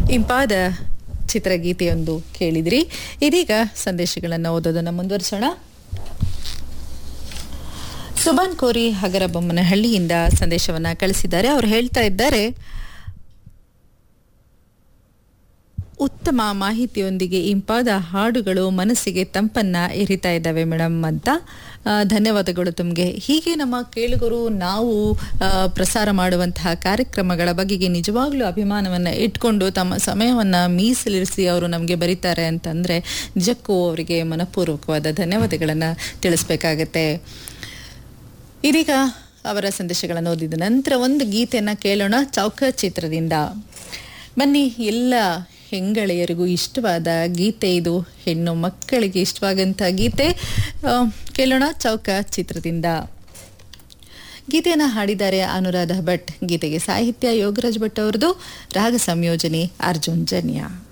ಇಂಪಾದ ಚಿತ್ರಗೀತೆಯೊಂದು ಕೇಳಿದ್ರಿ ಇದೀಗ ಸಂದೇಶಗಳನ್ನು ಓದೋದನ್ನು ಮುಂದುವರಿಸೋಣ ಸುಬಾನ್ ಕೋರಿ ಹಗರಬೊಮ್ಮನಹಳ್ಳಿಯಿಂದ ಸಂದೇಶವನ್ನ ಕಳಿಸಿದ್ದಾರೆ ಅವರು ಹೇಳ್ತಾ ಇದ್ದಾರೆ ಉತ್ತಮ ಮಾಹಿತಿಯೊಂದಿಗೆ ಇಂಪಾದ ಹಾಡುಗಳು ಮನಸ್ಸಿಗೆ ತಂಪನ್ನ ಎರಿತಾ ಇದ್ದಾವೆ ಮೇಡಮ್ ಅಂತ ಆ, ಧನ್ಯವಾದಗಳು ತಮಗೆ ಹೀಗೆ ನಮ್ಮ ಕೇಳುಗರು ನಾವು ಆ, ಪ್ರಸಾರ ಮಾಡುವಂತಹ ಕಾರ್ಯಕ್ರಮಗಳ ಬಗೆಗೆ ನಿಜವಾಗ್ಲೂ ಅಭಿಮಾನವನ್ನು ಇಟ್ಕೊಂಡು ತಮ್ಮ ಸಮಯವನ್ನು ಮೀಸಲಿರಿಸಿ ಅವರು ನಮಗೆ ಬರೀತಾರೆ ಅಂತಂದರೆ ನಿಜಕ್ಕೂ ಅವರಿಗೆ ಮನಪೂರ್ವಕವಾದ ಧನ್ಯವಾದಗಳನ್ನು ತಿಳಿಸ್ಬೇಕಾಗತ್ತೆ ಇದೀಗ ಅವರ ಸಂದೇಶಗಳನ್ನು ಓದಿದ ನಂತರ ಒಂದು ಗೀತೆಯನ್ನು ಕೇಳೋಣ ಚೌಕ ಚಿತ್ರದಿಂದ ಬನ್ನಿ ಎಲ್ಲ ಹೆಂಗಳೆಯರಿಗೂ ಇಷ್ಟವಾದ ಗೀತೆ ಇದು ಹೆಣ್ಣು ಮಕ್ಕಳಿಗೆ ಇಷ್ಟವಾಗಂಥ ಗೀತೆ ಆ, ಕೇಳೋಣ ಚೌಕ ಚಿತ್ರದಿಂದ ಗೀತೆಯನ್ನು ಹಾಡಿದ್ದಾರೆ ಅನುರಾಧ ಭಟ್ ಗೀತೆಗೆ ಸಾಹಿತ್ಯ ಯೋಗರಾಜ್ ಭಟ್ ಅವರದು ರಾಗ ಸಂಯೋಜನೆ ಅರ್ಜುನ್ ಜನ್ಯ